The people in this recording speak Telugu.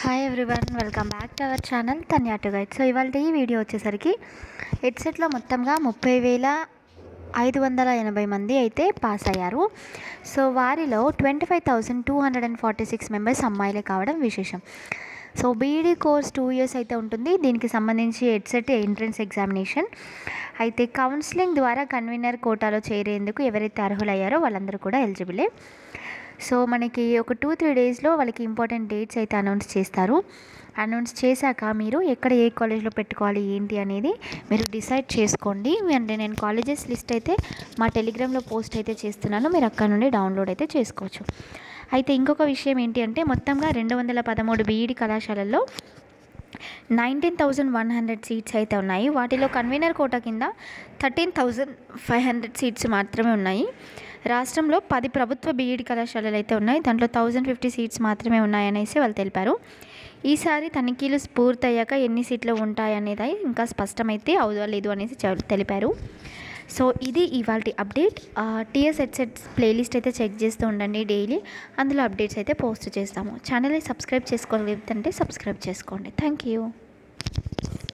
hi everyone welcome back to our channel Tanya to guide so ఇవాళ ఈ వీడియో వచ్చేసరికి హెడ్సెట్లో మొత్తంగా ముప్పై వేల ఐదు వందల ఎనభై మంది అయితే పాస్ అయ్యారు సో వారిలో twenty five thousand two hundred and forty six members అమ్మాయిలే కావడం విశేషం so BEd course two years అయితే ఉంటుంది దీనికి సంబంధించి హెడ్సెట్ ఎంట్రన్స్ ఎగ్జామినేషన్ అయితే కౌన్సిలింగ్ ద్వారా కన్వీనర్ కోటాలో చేరేందుకు ఎవరైతే అర్హులయ్యారో వాళ్ళందరూ కూడా ఎలిజిబులే సో మనకి ఒక టూ త్రీ డేస్లో వాళ్ళకి ఇంపార్టెంట్ డేట్స్ అయితే అనౌన్స్ చేస్తారు అనౌన్స్ చేశాక మీరు ఎక్కడ ఏ కాలేజ్లో పెట్టుకోవాలి ఏంటి అనేది మీరు డిసైడ్ చేసుకోండి అంటే నేను కాలేజెస్ లిస్ట్ అయితే మా టెలిగ్రామ్లో పోస్ట్ అయితే చేస్తున్నాను మీరు అక్కడ నుండి డౌన్లోడ్ అయితే చేసుకోవచ్చు అయితే ఇంకొక విషయం ఏంటి అంటే మొత్తంగా రెండు వందల పదమూడు బీఈడి కళాశాలల్లో nineteen thousand one hundred seats అయితే ఉన్నాయి వాటిలో కన్వీనర్ కోటా కింద thirteen thousand five hundred seats మాత్రమే ఉన్నాయి రాష్ట్రంలో పది ప్రభుత్వ బీఈడి కళాశాలలు అయితే ఉన్నాయి దాంట్లో థౌజండ్ ఫిఫ్టీ సీట్స్ మాత్రమే ఉన్నాయనేసి వాళ్ళు తెలిపారు ఈసారి తనిఖీలు పూర్తయ్యాక ఎన్ని సీట్లు ఉంటాయనేది ఇంకా స్పష్టమైతే అవలేదు అనేసి చె- తెలిపారు సో ఇది ఇవాళ అప్డేట్ టీఎస్ హెడ్సెట్స్ ప్లేలిస్ట్ అయితే చెక్ చేస్తూ ఉండండి డైలీ అందులో అప్డేట్స్ అయితే పోస్ట్ చేస్తాము ఛానల్ని సబ్స్క్రైబ్ చేసుకోలేదంటే సబ్స్క్రైబ్ చేసుకోండి థ్యాంక్ యూ